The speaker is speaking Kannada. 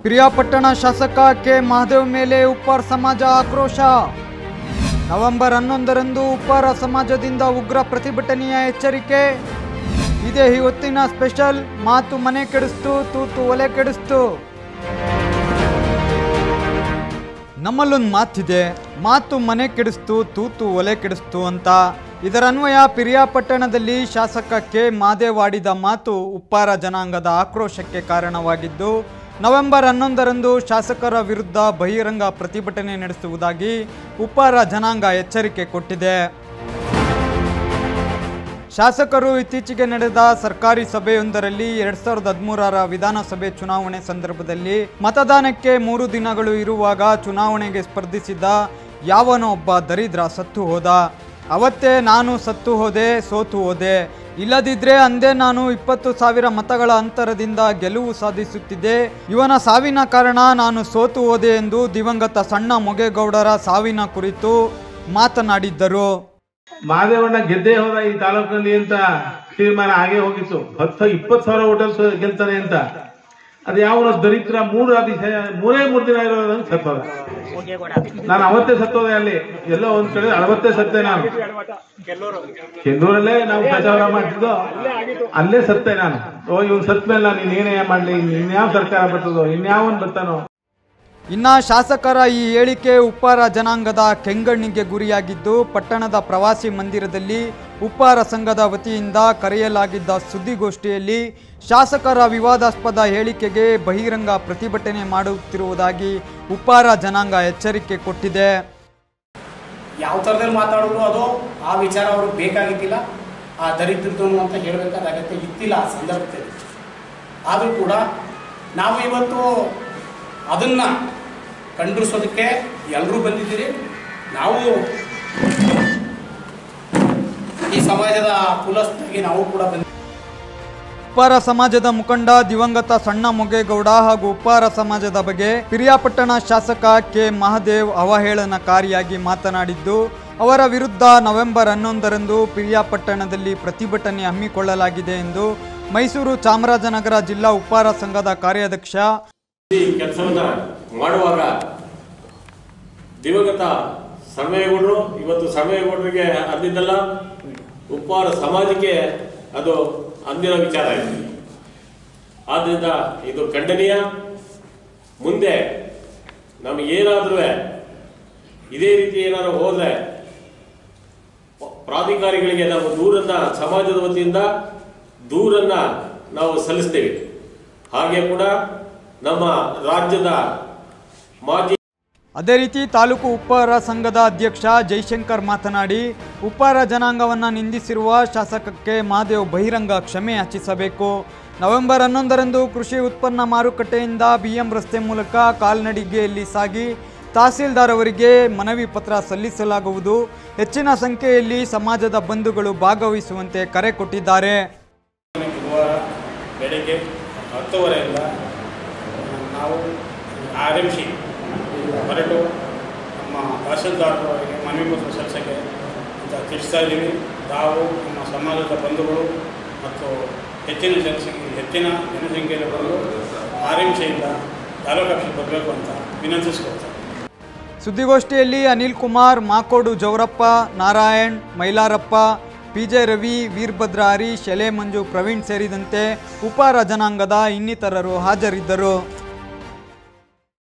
ಪಿರಿಯಾಪಟ್ಟಣ ಶಾಸಕ ಕೆ ಮಹದೇವ್ ಮೇಲೆ ಉಪ್ಪಾರ್ ಸಮಾಜ ಆಕ್ರೋಶ ನವೆಂಬರ್ ಹನ್ನೊಂದರಂದು ಉಪ್ಪಾರ ಸಮಾಜದಿಂದ ಉಗ್ರ ಪ್ರತಿಭಟನೆಯ ಎಚ್ಚರಿಕೆ ಇದೇ ಇವತ್ತಿನ ಸ್ಪೆಷಲ್ ಮಾತು ಮನೆ ಕೆಡಿಸ್ತು ತೂತು ಒಲೆ ಕೆಡಿಸ್ತು ನಮ್ಮಲ್ಲೊಂದು ಮಾತಿದೆ ಮಾತು ಮನೆ ಕೆಡಿಸ್ತು ತೂತು ಒಲೆ ಕೆಡಿಸ್ತು ಅಂತ ಇದರನ್ವಯ ಪಿರಿಯಾಪಟ್ಟಣದಲ್ಲಿ ಶಾಸಕ ಕೆ ಮಾದೇವ್ ಆಡಿದ ಮಾತು ಉಪ್ಪಾರ ಜನಾಂಗದ ಆಕ್ರೋಶಕ್ಕೆ ಕಾರಣವಾಗಿದ್ದು ನವೆಂಬರ್ ಹನ್ನೊಂದರಂದು ಶಾಸಕರ ವಿರುದ್ಧ ಬಹಿರಂಗ ಪ್ರತಿಭಟನೆ ನಡೆಸುವುದಾಗಿ ಉಪ್ಪಾರ ಜನಾಂಗ ಎಚ್ಚರಿಕೆ ಕೊಟ್ಟಿದೆ ಶಾಸಕರು ಇತ್ತೀಚೆಗೆ ನಡೆದ ಸರ್ಕಾರಿ ಸಭೆಯೊಂದರಲ್ಲಿ ಎರಡ್ ಸಾವಿರದ ಹದಿಮೂರರ ವಿಧಾನಸಭೆ ಚುನಾವಣೆ ಸಂದರ್ಭದಲ್ಲಿ ಮತದಾನಕ್ಕೆ ಮೂರು ದಿನಗಳು ಇರುವಾಗ ಚುನಾವಣೆಗೆ ಸ್ಪರ್ಧಿಸಿದ್ದ ಯಾವನೋ ಒಬ್ಬ ದರಿದ್ರ ಸತ್ತು ಹೋದ ಅವತ್ತೇ ನಾನು ಸತ್ತು ಹೋದೆ ಸೋತು ಹೋದೆ ಇಲ್ಲದಿದ್ರೆ ಅಂದೇ ನಾನು ಇಪ್ಪತ್ತು ಸಾವಿರ ಮತಗಳ ಅಂತರದಿಂದ ಗೆಲುವು ಸಾಧಿಸುತ್ತಿದ್ದೆ ಇವನ ಸಾವಿನ ಕಾರಣ ನಾನು ಸೋತು ಹೋದೆ ಎಂದು ದಿವಂಗತ ಸಣ್ಣ ಮೊಗೇಗೌಡರ ಸಾವಿನ ಕುರಿತು ಮಾತನಾಡಿದ್ದರು ಮಹಾದೇವಣ್ಣ ಗೆದ್ದೇ ಹೋದ ಈ ತಾಲೂಕಿನಲ್ಲಿ ಅಂತ ತೀರ್ಮಾನ ಆಗೇ ಹೋಗಿತ್ತು ಹತ್ತು ಇಪ್ಪತ್ತು ಸಾವಿರ ಹೋಟೆಲ್ಸ್ ಗೆಲ್ತಾನೆ ಅಂತ ಅದು ಯಾವ ದರಿದ್ರ ಮೂರು ದಿವಸ ಮೂರೇ ಮೂರು ದಿನ ಇರೋದಂತ ಸತ್ತೋದ ನಾನು ಅವತ್ತೇ ಸತ್ತೋದೆ ಅಲ್ಲಿ ಎಲ್ಲೋ ಒಂದ್ ಕಡೆ ಅವತ್ತೇ ಸತ್ತೆ ನಾನು ಕೆಲ್ಲೂರಲ್ಲೇ ನಾವು ಪ್ರಚಾರ ಮಾಡ್ತಿದ್ದೋ ಅಲ್ಲೇ ಸತ್ತೆ ನಾನು ಓ ಇವ್ನು ಸತ್ ಮೇಲೆ ನಾನು ಇನ್ನೇನೇ ಮಾಡ್ಲಿ ಇನ್ಯಾವ ಸರ್ಕಾರ ಬರ್ತದೋ ಇನ್ಯಾವನ್ ಬರ್ತಾನೋ ಇನ್ನ ಶಾಸಕರ ಈ ಹೇಳಿಕೆ ಉಪ್ಪಾರ ಜನಾಂಗದ ಕೆಂಗಣ್ಣಿಗೆ ಗುರಿಯಾಗಿದ್ದು ಪಟ್ಟಣದ ಪ್ರವಾಸಿ ಮಂದಿರದಲ್ಲಿ ಉಪ್ಪಾರ ಸಂಘದ ವತಿಯಿಂದ ಕರೆಯಲಾಗಿದ್ದ ಸುದ್ದಿಗೋಷ್ಠಿಯಲ್ಲಿ ಶಾಸಕರ ವಿವಾದಾಸ್ಪದ ಹೇಳಿಕೆಗೆ ಬಹಿರಂಗ ಪ್ರತಿಭಟನೆ ಮಾಡುತ್ತಿರುವುದಾಗಿ ಉಪ್ಪಾರ ಜನಾಂಗ ಎಚ್ಚರಿಕೆ ಕೊಟ್ಟಿದೆ ಯಾವ ಥರದಲ್ಲಿ ಮಾತಾಡೋದು ಅದು ಆ ವಿಚಾರ ಅವ್ರಿಗೆ ಬೇಕಾಗಿದ್ದಿಲ್ಲ ಆ ದರಿದ್ರದನು ಅಂತ ಹೇಳಬೇಕಾದ ಅಗತ್ಯ ಇತ್ತಿಲ್ಲ ಆ ಸಂದರ್ಭದಲ್ಲಿ ಆದರೂ ಕೂಡ ನಾವು ಇವತ್ತು ಅದನ್ನು ಖಂಡಿಸೋದಕ್ಕೆ ಎಲ್ಲರೂ ಬಂದಿದ್ದೀರಿ ನಾವು ಈ ಸಮಾಜದ ಕುಲಸ್ಥಿಗೆ ನಾವು ಕೂಡ ಬಂದಿದ್ದೀವಿ ಉಪ್ಪಾರ ಸಮಾಜದ ಮುಖಂಡ ದಿವಂಗತ ಸಣ್ಣ ಮೊಗೇಗೌಡ ಹಾಗೂ ಉಪ್ಪಾರ ಸಮಾಜದ ಬಗ್ಗೆ ಪಿರಿಯಾಪಟ್ಟಣ ಶಾಸಕ ಕೆ ಮಹದೇವ್ ಅವಹೇಳನಕಾರಿಯಾಗಿ ಮಾತನಾಡಿದ್ದು ಅವರ ವಿರುದ್ಧ ನವೆಂಬರ್ ಹನ್ನೊಂದರಂದು ಪಿರಿಯಾಪಟ್ಟಣದಲ್ಲಿ ಪ್ರತಿಭಟನೆ ಹಮ್ಮಿಕೊಳ್ಳಲಾಗಿದೆ ಎಂದು ಮೈಸೂರು ಚಾಮರಾಜನಗರ ಜಿಲ್ಲಾ ಉಪ್ಪಾರ ಸಂಘದ ಕಾರ್ಯಾಧ್ಯಕ್ಷ ಈ ಕೆಲಸವನ್ನ ಮಾಡುವಾಗ ದಿವಂಗತ ಸಮಯಗೌಡರು ಇವತ್ತು ಸಮಯಗೌಡರಿಗೆ ಅಂದಿದ್ದಲ್ಲ ಉಪ್ಪಾರ ಸಮಾಜಕ್ಕೆ ಅದು ಅಂದಿನ ವಿಚಾರ ಇದೆ ಆದ್ರಿಂದ ಇದು ಖಂಡನೀಯ ಮುಂದೆ ನಮಗೇನಾದ್ರೂ ಇದೇ ರೀತಿ ಏನಾದ್ರು ಹೋದ್ರೆ ಪ್ರಾಧಿಕಾರಿಗಳಿಗೆ ನಾವು ದೂರನ್ನ ಸಮಾಜದ ವತಿಯಿಂದ ದೂರನ್ನ ನಾವು ಸಲ್ಲಿಸ್ತೇವೆ ಹಾಗೆ ಕೂಡ ನಮ್ಮ ರಾಜ್ಯದ ಮಾಜಿ ಅದೇ ರೀತಿ ತಾಲೂಕು ಉಪ್ಪಾರ ಸಂಘದ ಅಧ್ಯಕ್ಷ ಜೈಶಂಕರ್ ಮಾತನಾಡಿ ಉಪ್ಪಾರ ಜನಾಂಗವನ್ನು ನಿಂದಿಸಿರುವ ಶಾಸಕಕ್ಕೆ ಮಹಾದೇವ್ ಬಹಿರಂಗ ಕ್ಷಮೆ ಯಾಚಿಸಬೇಕು ನವೆಂಬರ್ ಹನ್ನೊಂದರಂದು ಕೃಷಿ ಉತ್ಪನ್ನ ಮಾರುಕಟ್ಟೆಯಿಂದ ಬಿಎಂ ರಸ್ತೆ ಮೂಲಕ ಕಾಲ್ನಡಿಗೆಯಲ್ಲಿ ಸಾಗಿ ತಹಸೀಲ್ದಾರ್ ಅವರಿಗೆ ಮನವಿ ಪತ್ರ ಸಲ್ಲಿಸಲಾಗುವುದು ಹೆಚ್ಚಿನ ಸಂಖ್ಯೆಯಲ್ಲಿ ಸಮಾಜದ ಬಂಧುಗಳು ಭಾಗವಹಿಸುವಂತೆ ಕರೆ ಕೊಟ್ಟಿದ್ದಾರೆ ಬುಧವಾರ ಬೆಳಗ್ಗೆ ಹತ್ತುವರೆಯಿಂದ ನಾವು ಆರ್ ಎಮ್ ಸಿ ಹೊರಟು ನಮ್ಮ ತಹಸೀಲ್ದಾರರಿಗೆ ಮನವಿ ಪತ್ರ ಸಲ್ಲಿಸೋಕ್ಕೆ ಅಂತ ತಿಳಿಸ್ತಾ ಇದ್ದೀವಿ ತಾವು ನಮ್ಮ ಸಮಾಜದ ಬಂಧುಗಳು ಮತ್ತು ಹೆಚ್ಚಿನ ಜನಸಂಖ್ಯೆ ಹೆಚ್ಚಿನ ಜನಸಂಖ್ಯೆಯಲ್ಲಿ ಬಂದು ಆರ್ ಎಮ್ ಸಿಯಿಂದ ತಾಲೂಕು ಆಫೀಸ್ಗೆ ಬರಬೇಕು ಅಂತ ವಿನಂತಿಸ್ಕೊಳ್ತಾರೆ ಸುದ್ದಿಗೋಷ್ಠಿಯಲ್ಲಿ ಅನಿಲ್ ಕುಮಾರ್ ಮಾಕೋಡು ಜವರಪ್ಪ ನಾರಾಯಣ್ ಮೈಲಾರಪ್ಪ ಪಿಜೆ ರವಿ ವೀರಭದ್ರ ಹರೀಶ್ ಎಲೆ ಮಂಜು ಪ್ರವೀಣ್ ಸೇರಿದಂತೆ ಉಪಾರ ಜನಾಂಗದ ಇನ್ನಿತರರು ಹಾಜರಿದ್ದರು